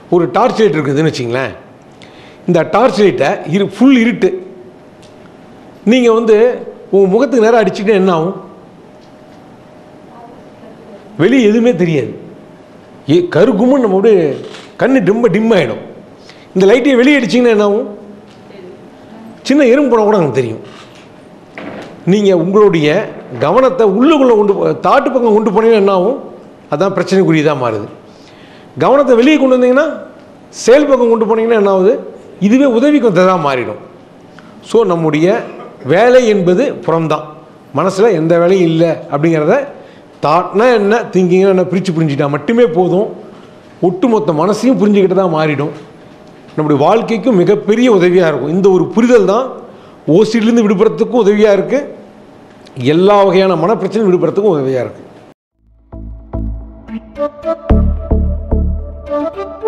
ஒரு torch light இருக்குதுன்னு வச்சிங்களேன் இந்த டார்ச் லைட்டை இரு ஃபுல் இருட்டு நீங்கள் வந்து உங்கள் முகத்துக்கு நேரம் அடிச்சுட்டு என்ன ஆகும் வெளியே எதுவுமே தெரியாது ஏ கருகுமுன்னு நம்ம அப்படியே கண்ணு டிம்ம டிம் ஆகிடும் இந்த லைட்டையை வெளியே அடிச்சிங்கன்னா என்ன ஆகும் சின்ன எறும்பு போனால் கூட நமக்கு தெரியும் நீங்கள் உங்களுடைய கவனத்தை உள்ளுக்குள்ளே கொண்டு போ- தாட்டு பக்கம் கொண்டு போனீங்கன்னா என்ன ஆகும் அதான் பிரச்சனைக்குரியதாக மாறுது கவனத்தை வெளியே கொண்டு வந்தீங்கன்னா செயல் பக்கம் கொண்டு போனீங்கன்னா என்ன ஆகுது இதுவே உதவிக்கு வந்ததாக மாறிடும் ஸோ நம்முடைய வேலை என்பது புறம்தான் மனசில் எந்த வேலையும் இல்லை அப்படிங்கிறத தாட்னா என்ன திங்கிங்னா என்ன பிரித்து புரிஞ்சுக்கிட்டா மட்டுமே போதும் ஒட்டுமொத்த மனசையும் புரிஞ்சுக்கிட்டு தான் மாறிடும் நம்முடைய வாழ்க்கைக்கும் மிகப்பெரிய உதவியாக இருக்கும் இந்த ஒரு புரிதல் தான் ஓசிலிருந்து விடுபடுறதுக்கும் உதவியாக இருக்குது எல்லா வகையான மனப்பிரச்சனையும் விடுபடுறதுக்கும் உதவியாக இருக்குது